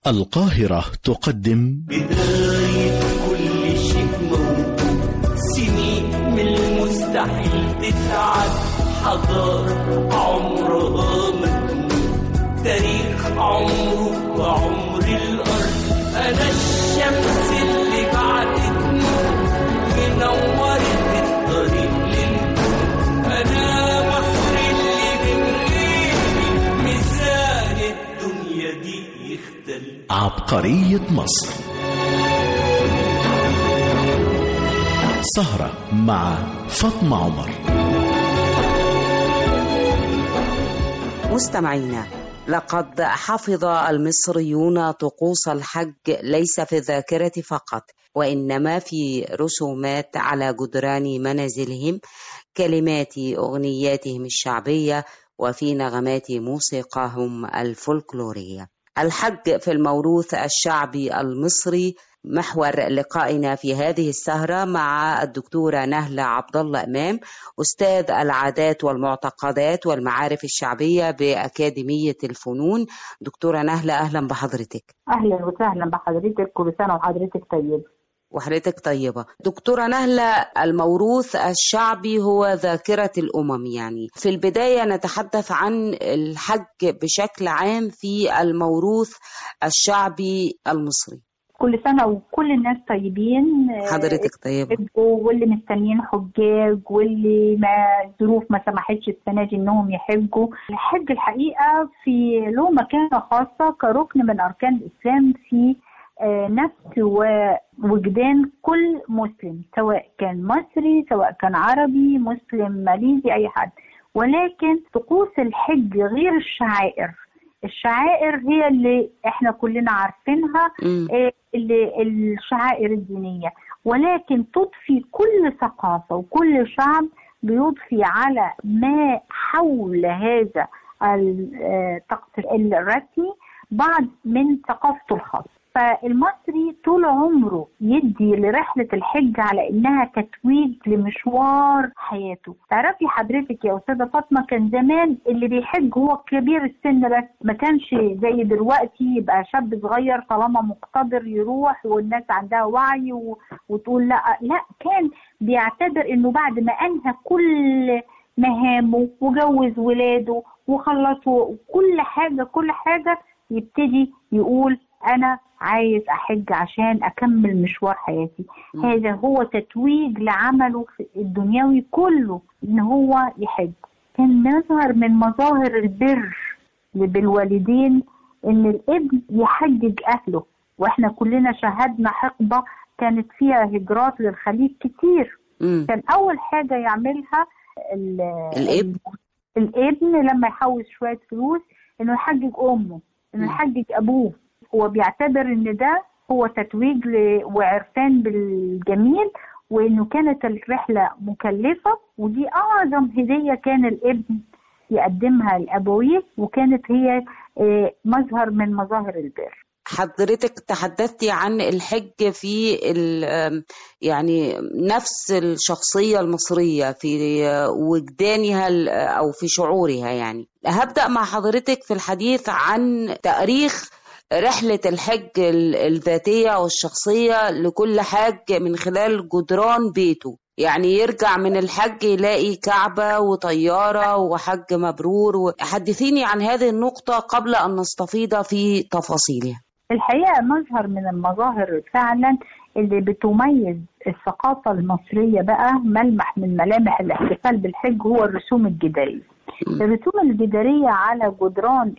القاهرة تقدم بداية كل شيء موجود سنين من المستحيل تتعد حضارة عمرها مجنون تاريخ عمره وعمر الأرض أنا الشمس اللي بعدت نور منورت الطريق للكون أنا مصر اللي من غيري ميزان الدنيا دي يختلف عبقرية مصر سهرة مع فاطمة عمر مستمعينا لقد حفظ المصريون طقوس الحج ليس في الذاكرة فقط وإنما في رسومات على جدران منازلهم كلمات أغنياتهم الشعبية وفي نغمات موسيقاهم الفولكلورية الحج في الموروث الشعبي المصري محور لقائنا في هذه السهرة مع الدكتورة نهلة عبد الله إمام أستاذ العادات والمعتقدات والمعارف الشعبية بأكاديمية الفنون دكتورة نهلة أهلا بحضرتك اهلا وسهلا بحضرتك كل سنه وحضرتك طيب وحضرتك طيبة دكتورة نهلة الموروث الشعبي هو ذاكرة الأمم يعني في البداية نتحدث عن الحج بشكل عام في الموروث الشعبي المصري كل سنه وكل الناس طيبين حضرتك طيبة يحجوا واللي مستنيين حجاج واللي ما الظروف ما سمحتش السنه دي انهم يحجوا الحج الحقيقه في له مكانه خاصه كركن من اركان الاسلام في آه، نفس ووجدان كل مسلم سواء كان مصري سواء كان عربي مسلم ماليزي اي حد ولكن طقوس الحج غير الشعائر الشعائر هي اللي احنا كلنا عارفينها مم. آه، اللي الشعائر الدينية ولكن تضفي كل ثقافة وكل شعب بيضفي على ما حول هذا الطقس الرسمي بعض من ثقافته الخاصة فالمصري طول عمره يدي لرحلة الحج على إنها تتويج لمشوار حياته تعرفي حضرتك يا أستاذة فاطمة كان زمان اللي بيحج هو كبير السن بس ما كانش زي دلوقتي يبقى شاب صغير طالما مقتدر يروح والناس عندها وعي و... وتقول لا لا كان بيعتبر إنه بعد ما أنهى كل مهامه وجوز ولاده وخلصوا كل حاجة كل حاجة يبتدي يقول أنا عايز أحج عشان أكمل مشوار حياتي مم. هذا هو تتويج لعمله في الدنيوي كله إن هو يحج كان مظهر من مظاهر البر بالوالدين إن الابن يحجج أهله وإحنا كلنا شاهدنا حقبة كانت فيها هجرات للخليج كتير مم. كان أول حاجة يعملها ال- الابن؟ الابن لما يحوش شوية فلوس إنه يحجج أمه إنه مم. يحجج أبوه هو بيعتبر إن ده هو تتويج ل- وعرفان بالجميل وإنه كانت الرحلة مكلفة ودي أعظم هدية كان الابن يقدمها لأبويه وكانت هي آه، مظهر من مظاهر البر حضرتك تحدثتي عن الحج في ال- آم، يعني نفس الشخصية المصرية في وجدانها ال- أو في شعورها يعني هبدأ مع حضرتك في الحديث عن تاريخ رحلة الحج ال- الذاتية والشخصية لكل حاج من خلال جدران بيته يعني يرجع من الحج يلاقي كعبة وطيارة وحج مبرور حدثيني عن هذه النقطة قبل أن نستفيض في تفاصيلها الحقيقة مظهر من المظاهر فعلا اللي بتميز الثقافة المصرية بقى ملمح من ملامح الاحتفال بالحج هو الرسوم الجدارية الرسوم الجدارية على جدران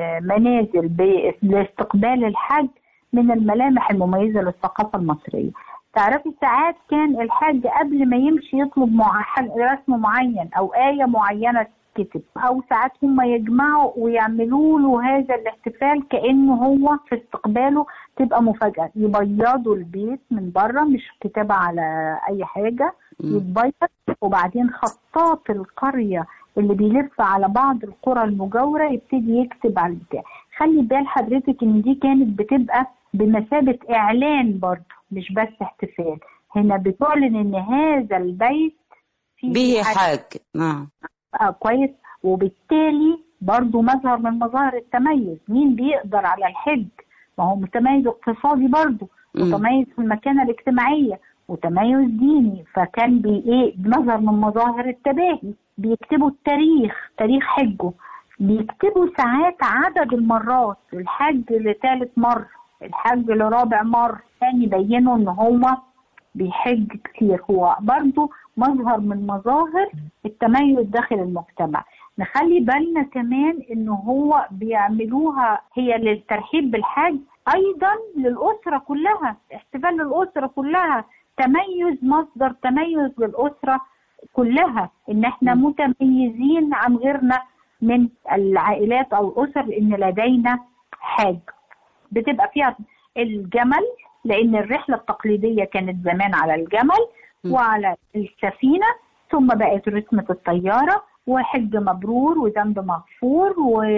المنازل ب- لاستقبال الحج من الملامح المميزة للثقافة المصرية تعرفي ساعات كان الحاج قبل ما يمشي يطلب مع حاج- رسم معين أو آية معينة تتكتب أو ساعات هم يجمعوا ويعملوا له هذا الاحتفال كأنه هو في استقباله تبقى مفاجأة يبيضوا البيت من بره مش كتابة على أي حاجة مم. يتبيض وبعدين خطاط القرية اللي بيلف على بعض القرى المجاورة يبتدي يكتب على البتاع خلي بال حضرتك ان دي كانت بتبقى بمثابة اعلان برضه مش بس احتفال هنا بتعلن ان هذا البيت فيه به حاجة حاج نعم آه كويس وبالتالي برضو مظهر من مظاهر التميز مين بيقدر على الحج ما هو تميز اقتصادي برضه مم. وتميز في المكانة الاجتماعية وتميز ديني فكان بي ايه مظهر من مظاهر التباهي بيكتبوا التاريخ تاريخ حجه بيكتبوا ساعات عدد المرات الحج لثالث مرة الحج لرابع مرة يعني يبينوا ان هو بيحج كتير هو برضو مظهر من مظاهر التميز داخل المجتمع نخلي بالنا كمان ان هو بيعملوها هي للترحيب بالحج ايضا للاسره كلها احتفال للاسره كلها تميز مصدر تميز للاسره كلها ان احنا متميزين عن غيرنا من العائلات او الاسر لان لدينا حاج بتبقى فيها الجمل لان الرحله التقليديه كانت زمان على الجمل م. وعلى السفينه ثم بقت رسمه الطياره وحج مبرور وذنب مغفور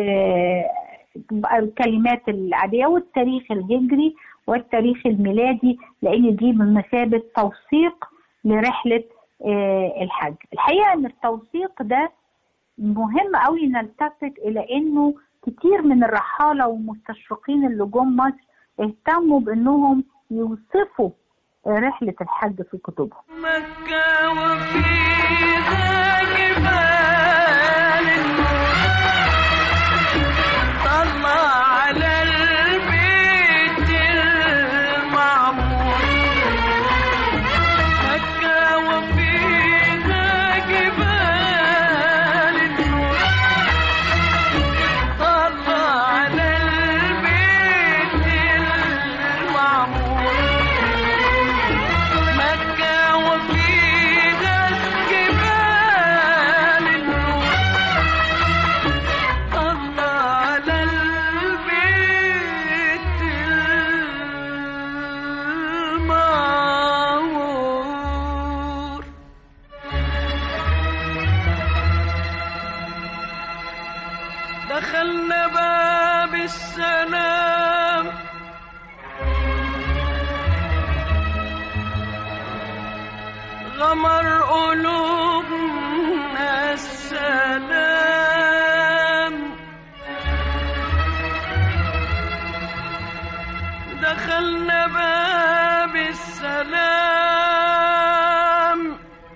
والكلمات العاديه والتاريخ الهجري والتاريخ الميلادي لان دي بمثابه توثيق لرحله آه، الحج الحقيقه ان التوثيق ده مهم قوي نلتفت الى انه كتير من الرحاله والمستشرقين اللي جم مصر اهتموا بانهم يوصفوا رحله الحج في كتبهم مكة وفيها جبال طلع على البيت المعمور مكة وفيها جبال طلع على البيت المعمور مكة وفيها جبال النور الله على البيت المعمور دخلنا باب السلام غمر قلوبنا السلام دخلنا باب السلام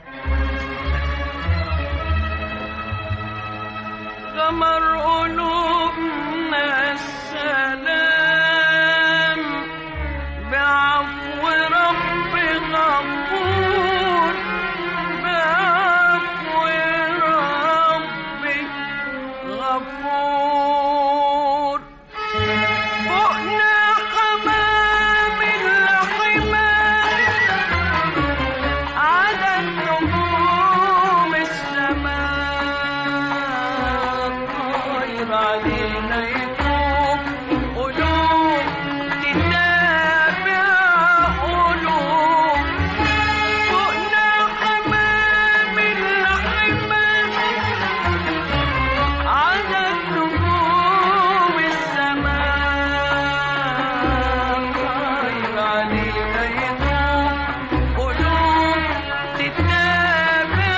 غمر قلوبنا السلام بعفو رب غفور بعفو رب غفور فوقنا حمام الحمام على النجوم السماء طاير علينا يطوف قلوب تتابع قلوب فوقنا حمام الحمام على النجوم السماء طاير علينا يطوف قلوب تتابع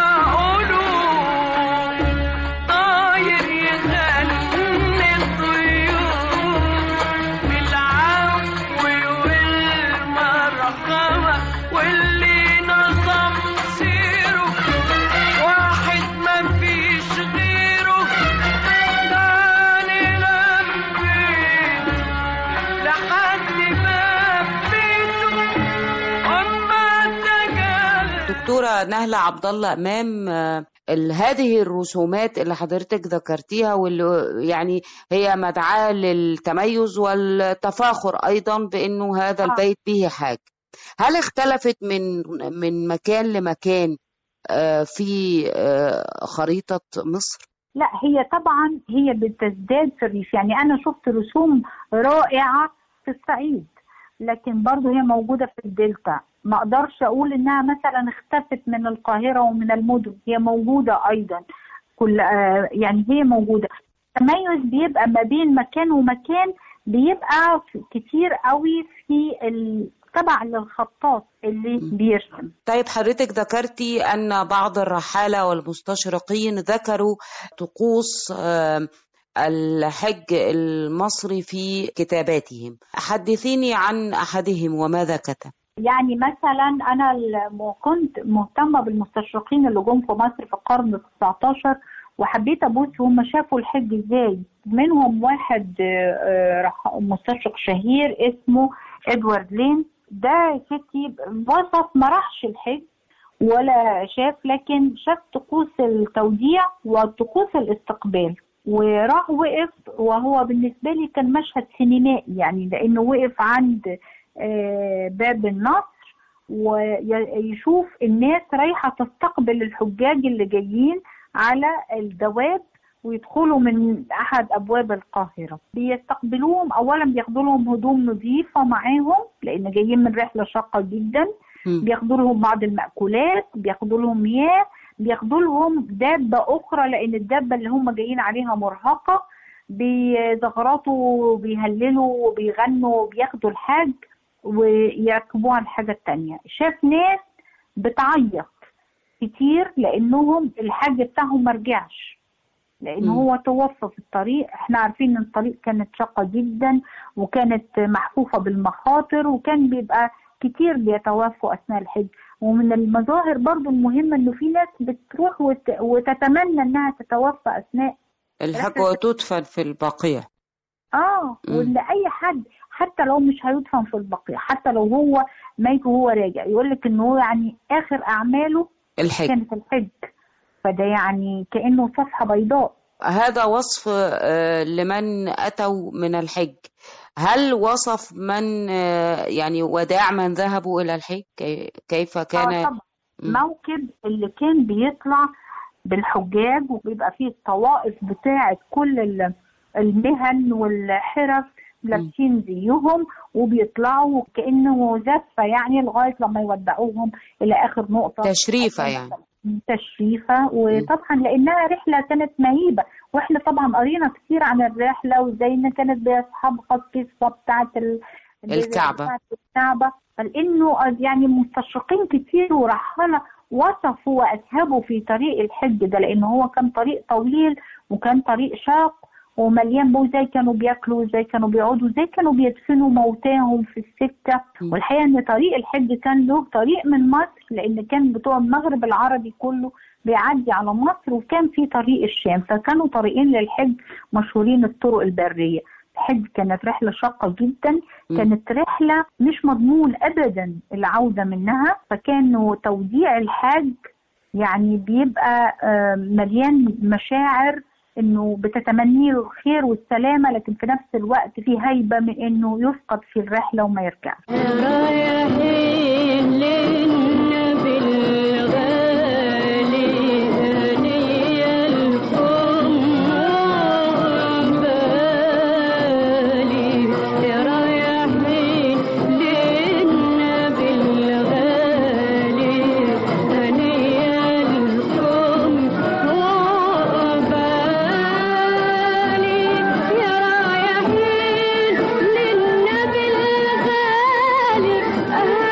قلوب طاير يغني الطيور بالعفو والمرحمة واللي نظم سيره واحد ما فيش غيره داني لبيت لحد باب بيته أما تجلى دكتورة نهلة عبد الله امام آه، ال- هذه الرسومات اللي حضرتك ذكرتيها واللي يعني هي مدعاة للتميز والتفاخر ايضا بانه هذا آه. البيت به حاج هل اختلفت من من مكان لمكان آه، في آه، خريطة مصر؟ لا هي طبعا هي بتزداد في الريف يعني انا شفت رسوم رائعه في الصعيد لكن برضه هي موجوده في الدلتا ما اقدرش اقول انها مثلا اختفت من القاهره ومن المدن هي موجوده ايضا كل آه يعني هي موجوده التميز بيبقى ما بين مكان ومكان بيبقى في- كتير قوي في ال- تبع للخطاط اللي بيرسم طيب حضرتك ذكرتي أن بعض الرحالة والمستشرقين ذكروا طقوس آم، الحج المصري في كتاباتهم حدثيني عن أحدهم وماذا كتب يعني مثلا انا الم- كنت مهتمه بالمستشرقين اللي جم في مصر في القرن ال 19 وحبيت ابص هم شافوا الحج ازاي منهم واحد آه، آه، راح- مستشرق شهير اسمه ادوارد لين ده يا ستي وصف ما راحش الحج ولا شاف لكن شاف طقوس التوديع وطقوس الاستقبال وراح وقف وهو بالنسبة لي كان مشهد سينمائي يعني لأنه وقف عند آه، باب النصر ويشوف الناس رايحة تستقبل الحجاج اللي جايين على الدواب ويدخلوا من أحد أبواب القاهرة بيستقبلوهم أولا بياخدوا لهم هدوم نظيفة معاهم لأن جايين من رحلة شاقة جدا مم. بياخدوا لهم بعض المأكولات بياخدوا لهم مياه بياخدوا لهم دابة أخرى لأن الدابة اللي هم جايين عليها مرهقة بيزغرطوا وبيهللوا وبيغنوا وبياخدوا الحاج ويركبوها على الحاجة التانية شاف ناس بتعيط كتير لأنهم الحاج بتاعهم مرجعش لأن مم. هو توفى في الطريق احنا عارفين ان الطريق كانت شاقة جدا وكانت محفوفة بالمخاطر وكان بيبقى كتير بيتوفوا أثناء الحج ومن المظاهر برضو المهمة انه في ناس بتروح وت... وتتمنى انها تتوفى أثناء الحج وتدفن في البقيع اه مم. وان اي حد حتى لو مش هيدفن في البقيع حتى لو هو ميت وهو راجع يقول لك ان هو يعني اخر اعماله الحج كانت الحج فده يعني كانه صفحه بيضاء هذا وصف آه، لمن أتوا من الحج هل وصف من آه، يعني وداع من ذهبوا إلى الحج كي- كيف آه كان طبعا مم. موكب اللي كان بيطلع بالحجاج وبيبقى فيه الطوائف بتاعه كل ال- المهن والحرف لابسين زيهم وبيطلعوا كانه زفه يعني لغايه لما يودعوهم الى اخر نقطه تشريفة يعني تشريفة وطبعا لانها رحله كانت مهيبه واحنا طبعا قرينا كتير عن الرحله وازاي ان كانت بيصحبها القصه بتاعه ال... الكعبة. بتاعة الكعبه فلانه يعني مستشرقين كتير ورحاله وصفوا واسهبوا في طريق الحج ده لان هو كان طريق طويل وكان طريق شاق ومليان بقى ازاي كانوا بياكلوا ازاي كانوا بيقعدوا ازاي كانوا بيدفنوا موتاهم في السكه م. والحقيقه ان طريق الحج كان له طريق من مصر لان كان بتوع المغرب العربي كله بيعدي على مصر وكان في طريق الشام فكانوا طريقين للحج مشهورين الطرق البريه الحج كانت رحله شاقه جدا م. كانت رحله مش مضمون ابدا العوده منها فكانوا توديع الحاج يعني بيبقى آه، مليان مشاعر انه بتتمني له الخير والسلامه لكن في نفس الوقت في هيبه من انه يفقد في الرحله وما يرجعش رايحين للنبي الغالي هنيا لكم وعقبالي رايحين للنبي الغالي هنيا لكم وعقبالي يا رايحين للنبي الغالي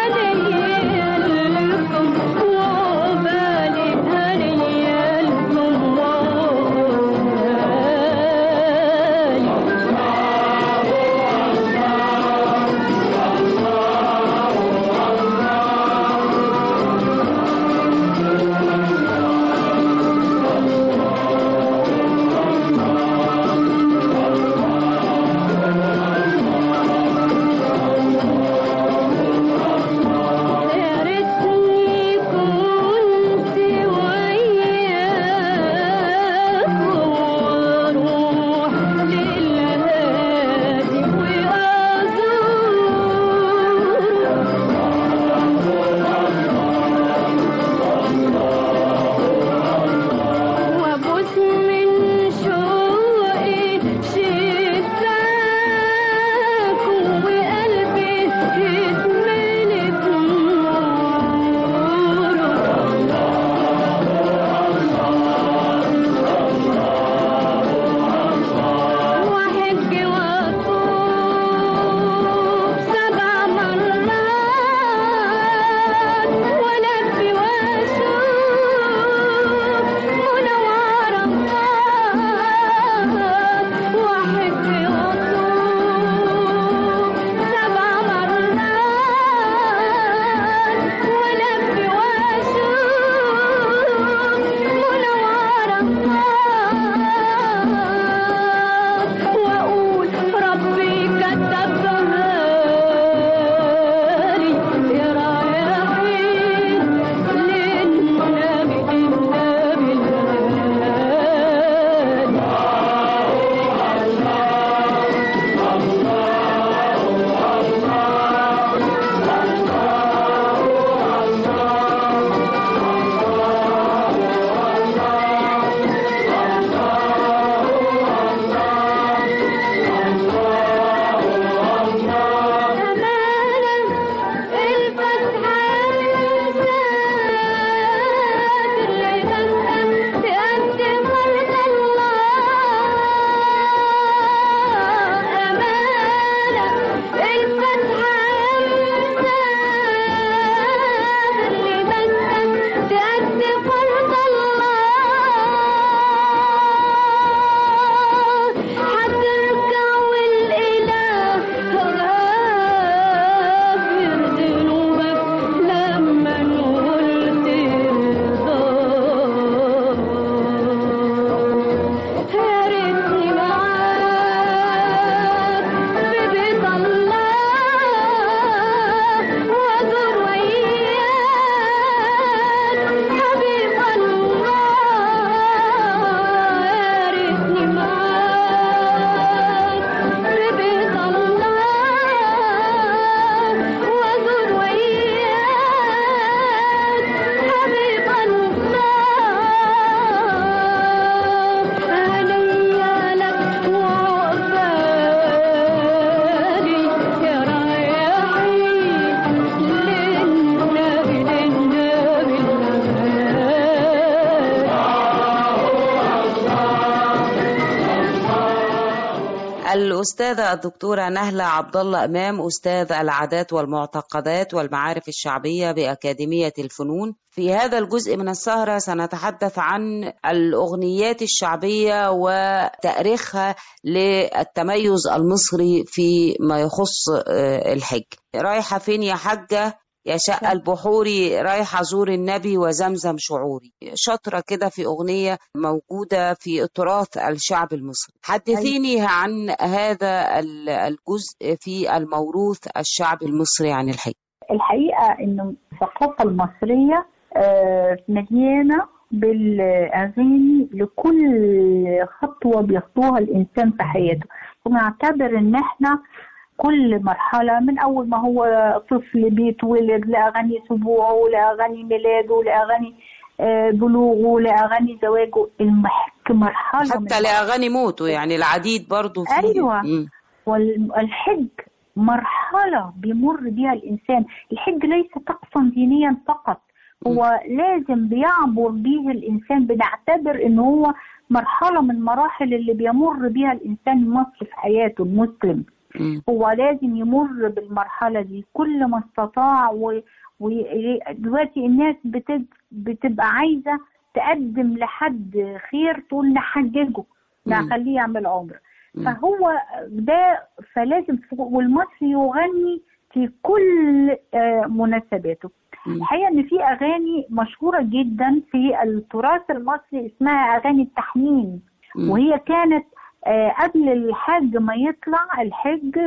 الأستاذة الدكتورة نهلة عبد الله إمام أستاذ العادات والمعتقدات والمعارف الشعبية بأكاديمية الفنون في هذا الجزء من السهرة سنتحدث عن الأغنيات الشعبية وتأريخها للتميز المصري فيما يخص آه، الحج رايحة فين يا حجة يا شقة البحوري رايحة أزور النبي وزمزم شعوري شاطرة كده في أغنية موجودة في تراث الشعب المصري حدثيني عن هذا ال- الجزء في الموروث الشعبي المصري عن الحج الحقيقة إن الثقافة المصرية آه، مليانة بالأغاني لكل خطوة بيخطوها الإنسان في حياته ونعتبر إن إحنا كل مرحلة من أول ما هو طفل بيتولد لأغاني سبوعه لأغاني ميلاده لأغاني آه، بلوغه لأغاني زواجه المحك مرحلة من حتى لأغاني موته يعني العديد برضو فيه أيوة. مم. والحج مرحلة بيمر بها الإنسان الحج ليس طقسا دينيا فقط هو لازم بيعبر به الإنسان بنعتبر إن هو مرحلة من مراحل اللي بيمر بها الإنسان المصري في حياته المسلم مم. هو لازم يمر بالمرحلة دي كل ما استطاع و... و... دلوقتي الناس بتب... بتبقى عايزة تقدم لحد خير تقول نحججه نخليه يعمل عمرة مم. فهو ده فلازم والمصري يغني في كل آه، مناسباته مم. الحقيقة إن في أغاني مشهورة جدا في التراث المصري اسمها أغاني التحنين مم. وهي كانت آه، قبل الحج ما يطلع الحج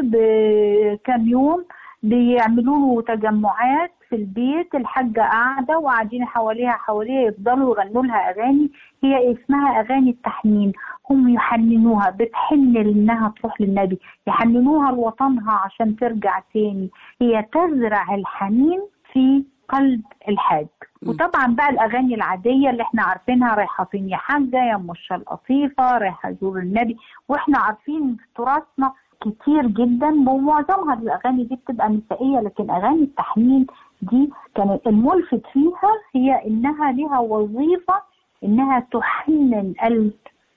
بكام يوم بيعملوا له تجمعات في البيت الحاجة قاعدة وقاعدين حواليها حواليها يفضلوا يغنوا لها أغاني هي اسمها أغاني التحنين هم يحننوها بتحن لأنها تروح للنبي يحننوها لوطنها عشان ترجع تاني هي تزرع الحنين في قلب الحاج وطبعا بقى الاغاني العاديه اللي احنا عارفينها رايحه فين يا حاجه يا مشة القطيفه رايحه ازور النبي واحنا عارفين في تراثنا كتير جدا ومعظمها الاغاني دي بتبقى نسائيه لكن اغاني التحنين دي كان الملفت فيها هي انها لها وظيفه انها تحنن قلب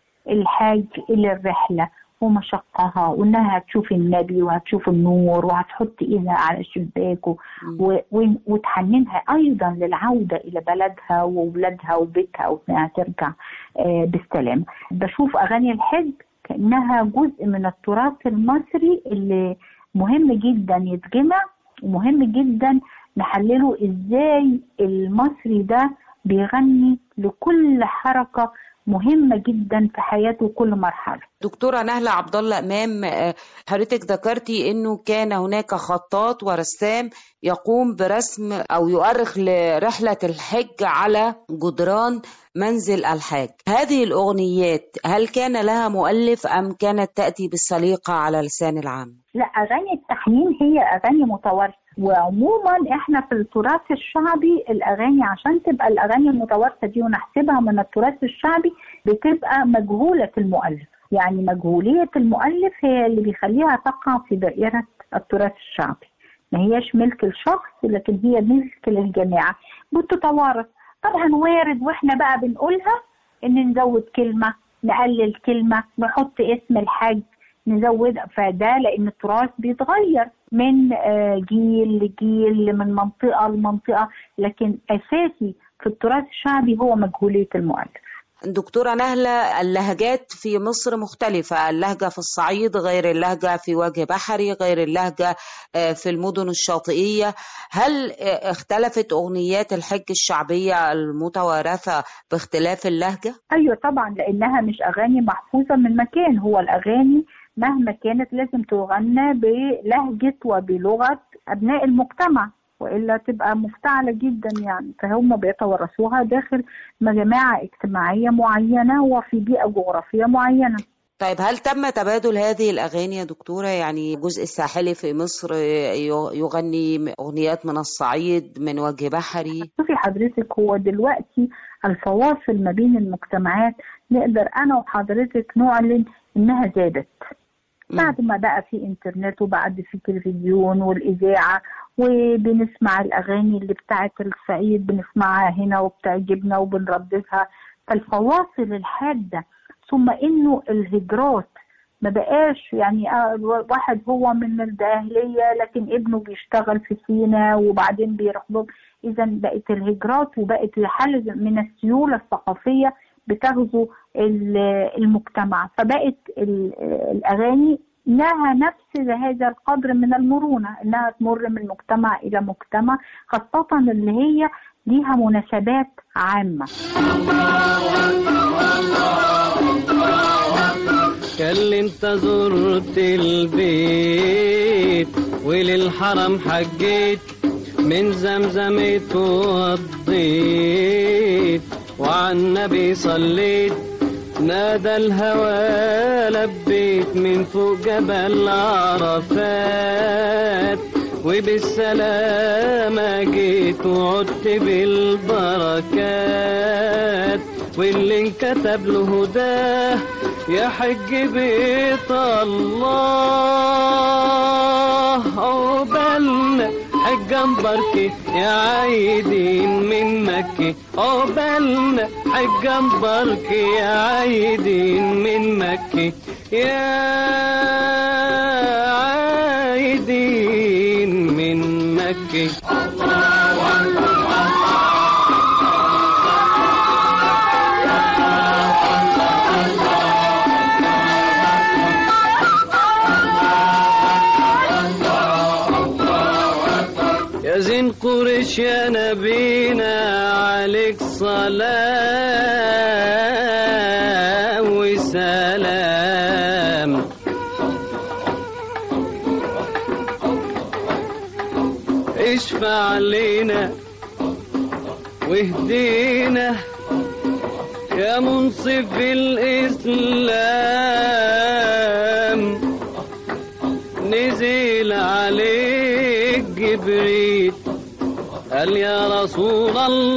الحاج الى الرحله ومشقها وانها هتشوف النبي وهتشوف النور وهتحط ايدها على شباكه و- و- وتحننها ايضا للعوده الى بلدها واولادها وبيتها وانها ترجع آه، بالسلام بشوف اغاني الحج كانها جزء من التراث المصري اللي مهم جدا يتجمع ومهم جدا نحلله ازاي المصري ده بيغني لكل حركه مهمه جدا في حياته وكل مرحله دكتورة نهلة عبد الله إمام آه، حضرتك ذكرتي إنه كان هناك خطاط ورسام يقوم برسم أو يؤرخ لرحلة الحج على جدران منزل الحاج هذه الأغنيات هل كان لها مؤلف أم كانت تأتي بالسليقة على لسان العام؟ لا اغاني التحنين هي اغاني متوارثه وعموما احنا في التراث الشعبي الاغاني عشان تبقى الاغاني المتوارثه دي ونحسبها من التراث الشعبي بتبقى مجهوله المؤلف يعني مجهوليه المؤلف هي اللي بيخليها تقع في دائره التراث الشعبي ما هياش ملك الشخص لكن هي ملك للجماعه بتتوارث طبعا وارد واحنا بقى بنقولها ان نزود كلمه نقلل كلمه نحط اسم الحاج نزود فده لان التراث بيتغير من آه، جيل لجيل من منطقه لمنطقه لكن اساسي في التراث الشعبي هو مجهوليه المؤلف دكتورة نهلة اللهجات في مصر مختلفة اللهجة في الصعيد غير اللهجة في وجه بحري غير اللهجة آه، في المدن الشاطئية هل آه، اختلفت أغنيات الحج الشعبية المتوارثة باختلاف اللهجة؟ ايوه طبعا لانها مش اغاني محفوظه من مكان هو الاغاني مهما كانت لازم تغنى بلهجه وبلغه ابناء المجتمع والا تبقى مفتعله جدا يعني فهم بيتورثوها داخل جماعه اجتماعيه معينه وفي بيئه جغرافيه معينه طيب هل تم تبادل هذه الأغاني يا دكتورة يعني الجزء الساحلي في مصر ي- يغني أغنيات من الصعيد من وجه بحري شوفي حضرتك هو دلوقتي الفواصل ما بين المجتمعات نقدر انا وحضرتك نعلن انها زادت بعد ما بقى في انترنت وبعد في تلفزيون والاذاعه وبنسمع الاغاني اللي بتاعت الصعيد بنسمعها هنا وبتعجبنا وبنرددها فالفواصل الحاده ثم انه الهجرات ما بقاش يعني آه، واحد هو من الداهلية لكن ابنه بيشتغل في سينا وبعدين بيروح له إذا بقت الهجرات وبقت حالة من السيولة الثقافية بتغزو ال- المجتمع فبقت ال- الأغاني لها نفس هذا القدر من المرونة إنها تمر من مجتمع إلى مجتمع خاصة اللي هي ليها مناسبات عامة اللي انت زرت البيت وللحرم حجيت من زمزم اتوضيت وعن النبي صليت نادى الهوى لبيت من فوق جبل عرفات وبالسلامة جيت وعدت بالبركات واللي انكتب له هداه يحج بيت الله عقبالنا حجة مباركة يا عايدين من مكة عقبالنا حجة مباركة يا عايدين من مكة يا عايدين من مكة يا زين قريش يا نبينا عليك صلاة وسلام اشفع لنا واهدينا يا منصف الإسلام نزل عليك جبريل قال يا رسول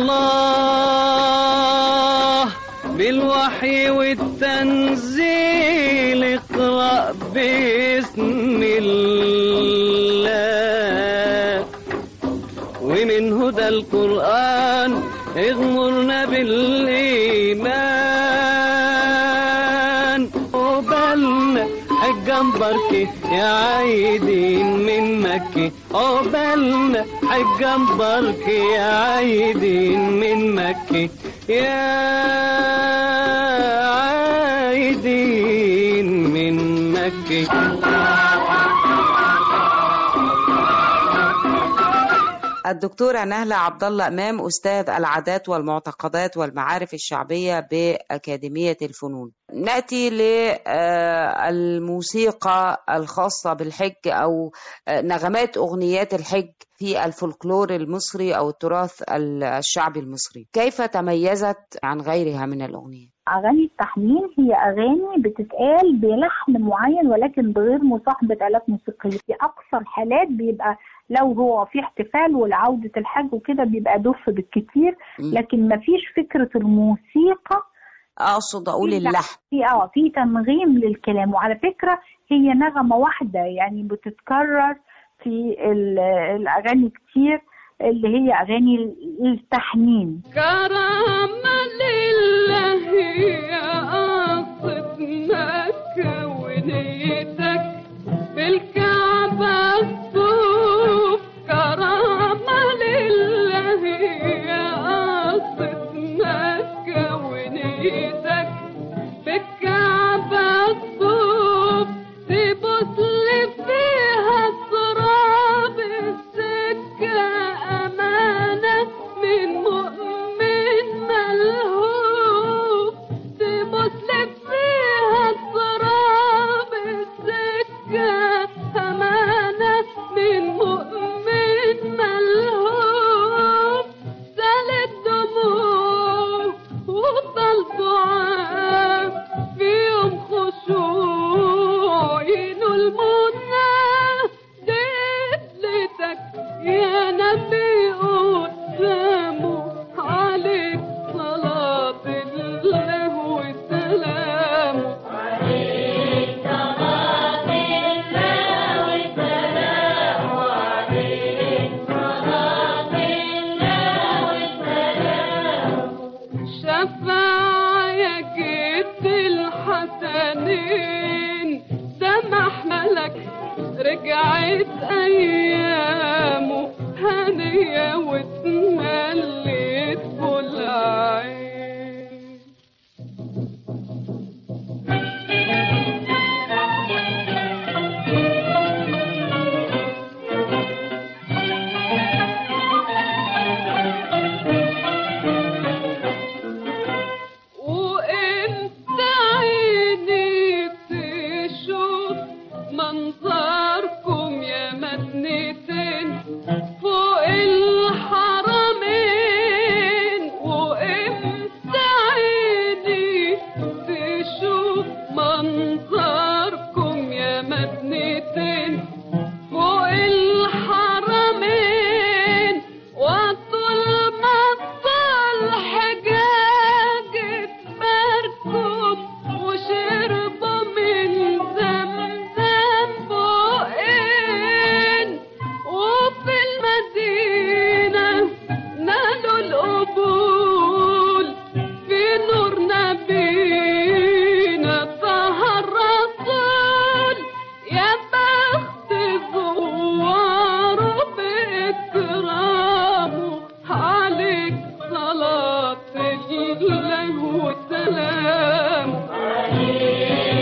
الله بالوحي والتنزيل اقرأ باسم الله ومن هدى القرآن اغمرنا بالإيمان وبلنا حجة مباركة يا عايدين من مكة عقبالنا حجة مباركة يا عايدين من مكة يا عايدين من مكة الدكتورة نهلة عبد الله إمام أستاذ العادات والمعتقدات والمعارف الشعبية بأكاديمية الفنون. نأتي للموسيقى الخاصة بالحج أو آه، نغمات أغنيات الحج في الفولكلور المصري أو التراث ال- الشعبي المصري. كيف تميزت عن غيرها من الأغنيات؟ أغاني التحميل هي أغاني بتتقال بلحن معين ولكن بغير مصاحبة آلات موسيقية في أقصى الحالات بيبقى لو هو في احتفال ولعودة الحج وكده بيبقى دف بالكتير مم. لكن مفيش فكرة الموسيقى أقصد أقول في اللحن. في اه في تنغيم للكلام وعلى فكرة هي نغمة واحدة يعني بتتكرر في ال- الأغاني كتير اللي هي أغاني التحنين كرامة لله يا قصة مكة ونيتك بالكعبة الصوف كرامة لله يا قصة مكة ونيتك بالكعبة الصوف تبص لي فيها تراب السكة أمانة من مؤمن ملهوف تبص لي فيها تراب السكة أمانة من مؤمن ملهوف سال الدموع وطل دعاء في يوم خشوع ينو المنى دلتك يا نبي قدامه عليك صلاة الله وسلامه شفاعة يا جد الحسنين أيامه هنية واتمليت كل عين وانت عيني تشوف منظركم يا مدنتين فوق الحرمين وانت عيني تشوف منظركم يا مدنتين فوق الحرمين وطول ما طال حجاج تباركم وشربوا من زمزم فوقين وفي المدينة نالوا القبول في نور نبينا طهر رسول يا بخت زواره بإكرامه عليك صلاة الله وسلامه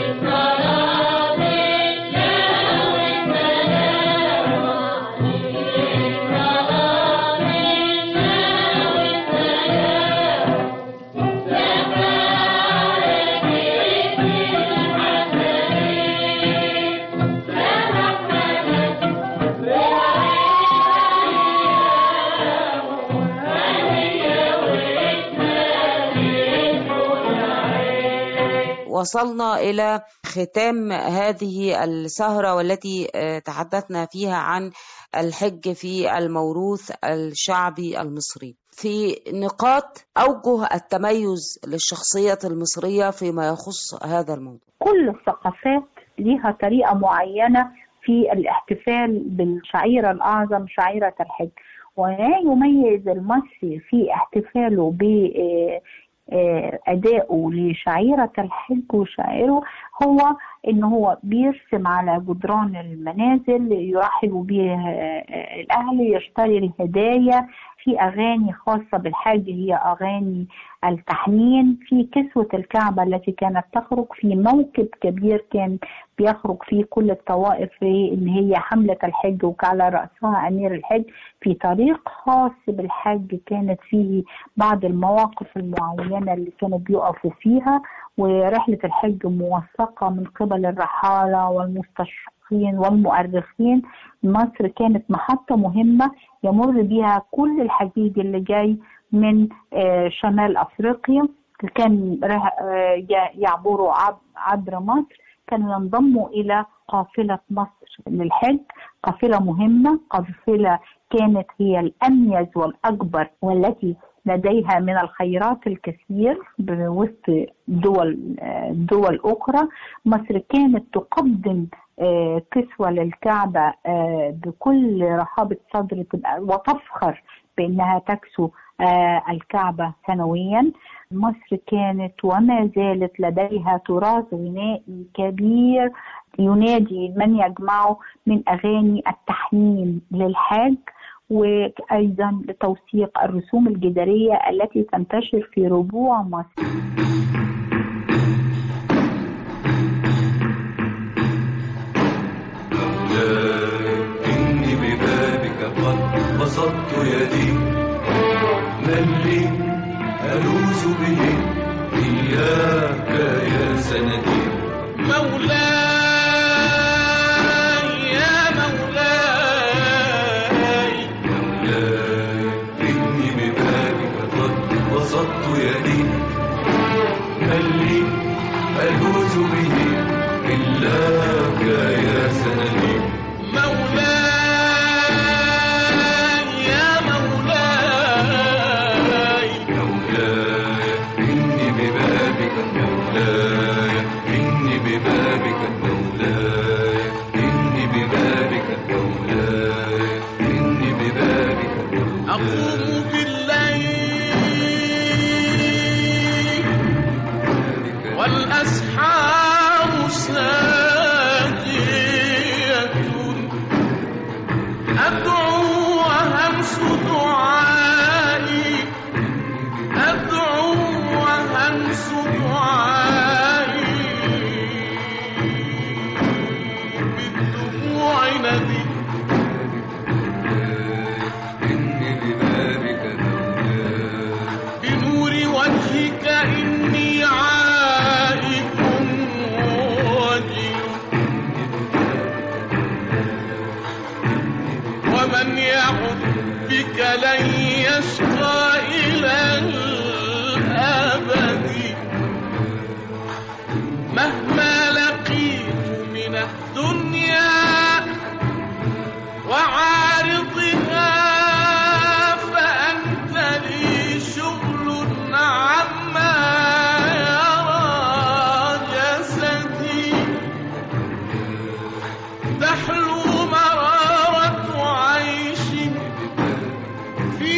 وصلنا إلى ختام هذه السهرة والتي آه، تحدثنا فيها عن الحج في الموروث الشعبي المصري في نقاط أوجه التميز للشخصية المصرية فيما يخص هذا الموضوع كل الثقافات ليها طريقة معينة في الاحتفال بالشعيرة الأعظم شعيرة الحج وما يميز المصري في احتفاله ب آه، آه، أدائه لشعيرة الحج وشعائره هو إن هو بيرسم على جدران المنازل يرحب به آه، الأهل يشتري الهدايا في أغاني خاصة بالحج هي أغاني التحنين في كسوة الكعبة التي كانت تخرج في موكب كبير كان بيخرج فيه كل الطوائف في إن هي حملة الحج وعلى رأسها أمير الحج في طريق خاص بالحج كانت فيه بعض المواقف المعينة اللي كانوا بيقفوا فيها ورحلة الحج موثقة من قبل الرحالة والمستشرقين والمؤرخين مصر كانت محطة مهمة يمر بها كل الحجيج اللي جاي من آه، شمال أفريقيا كان ره- آه، ي- يعبروا عب- عبر مصر كانوا ينضموا إلى قافلة مصر للحج قافلة مهمة قافلة كانت هي الأميز والأكبر والتي لديها من الخيرات الكثير وسط دول آه، دول أخرى مصر كانت تقدم آه، كسوة للكعبة آه، بكل رحابة صدر تبقى- وتفخر بأنها تكسو آه، الكعبة سنويا مصر كانت وما زالت لديها تراث غنائي كبير ينادي من يجمعه من أغاني التحنين للحاج وأيضا لتوثيق الرسوم الجدارية التي تنتشر في ربوع مصر إني ببابك قد بسطت يدي من لي ألوذ به إياك يا سندي مولاي يا مولاي مولاي إني ببابك قد بسطت يدي من لي ألوذ به إلاك يا سندي مولاي يا مولاي مولاي إني ببابك مولاي إني ببابك مولاي إني ببابك مولاي إني ببابك مولاي أقوم بالليل والأسحار ساجية أدعو وهمس دعائي أدعو وهمس دعائي بالدموع ندي إني ببابك مولاي بنور وجهك إني عائد وجل ومن يعد بك لن يشقى إلى الأبد مهما لقيت من الدنيا وعارضها فأنت لي شغل عما يرى جسدي تحلو مرارة عيش في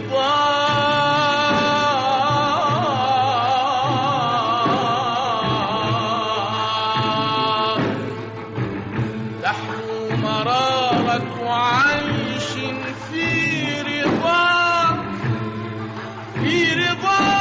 رضا تحلو مرارة عيش في رضا في رضا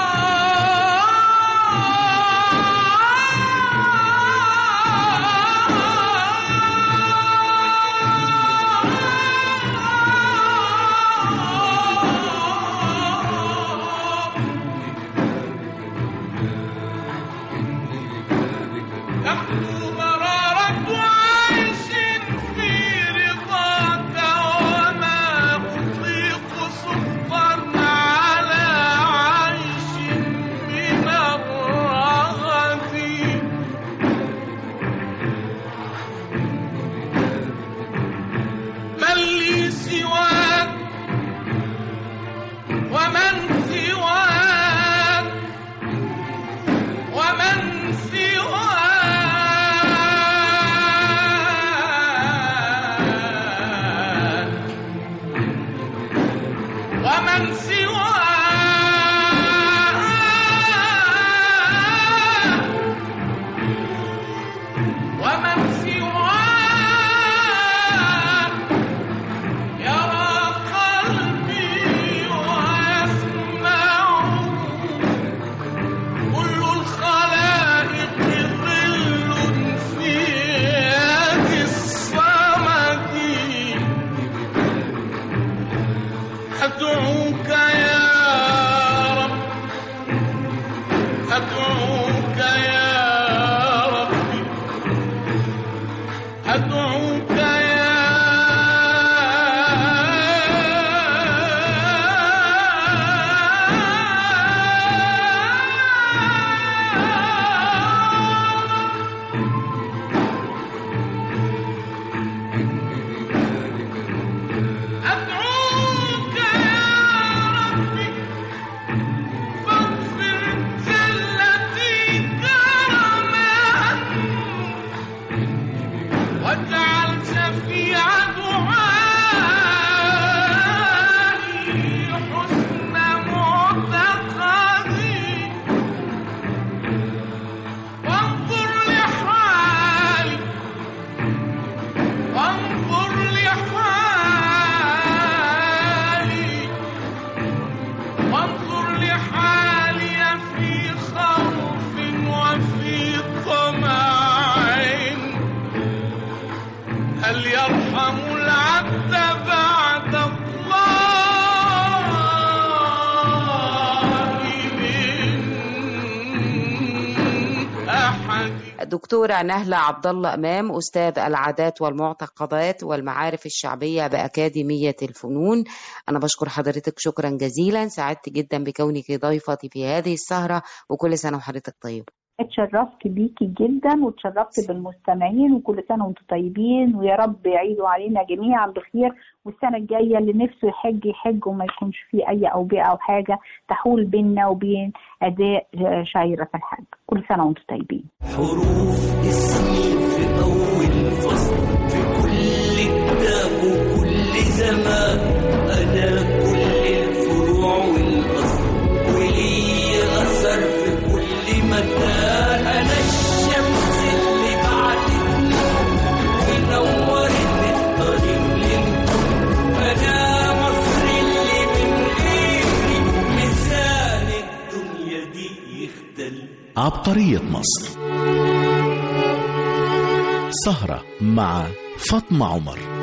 تحلو مرارة عيش في رضاك وما أطيق سخطا على عيش من الرغد من لي سواك ومن سواك ومن سواك ومن سواك ومن سواك يرى قلبي ويسمع كل الخلائق ظل في يد الصمد أدعوك يا رب أدعوك يا ربي أدعوك يا أدعوك يا ربي فاغفر جلتي كرما واجعل شفيع دعائي حسن معتقدي وانظر لحالي وانظر لحالي وانظر لحالي في خوف وفي طمع هل يرحم العبد بعد الله من أحد دكتورة نهلة عبد الله إمام أستاذ العادات والمعتقدات والمعارف الشعبية بأكاديمية الفنون أنا بشكر حضرتك شكرا جزيلا سعدت جدا بكونك ضيفتي في هذه السهرة وكل سنة وحضرتك طيب اتشرفت بيكي جدا واتشرفت بالمستمعين وكل سنه وانتم طيبين ويا رب يعيدوا علينا جميعا بخير والسنه الجايه اللي نفسه يحج يحج وما يكونش فيه اي اوبئه او حاجه تحول بيننا وبين اداء شعيره الحج كل سنه وانتم طيبين حروف اسمي في أول فصل في كل كتاب وكل زمان أنا كل الفروع والأصل ولي أثر في كل مكان أنا الشمس اللي بعتتني ونورت الطريق عبقرية مصر سهرة مع فاطمة عمر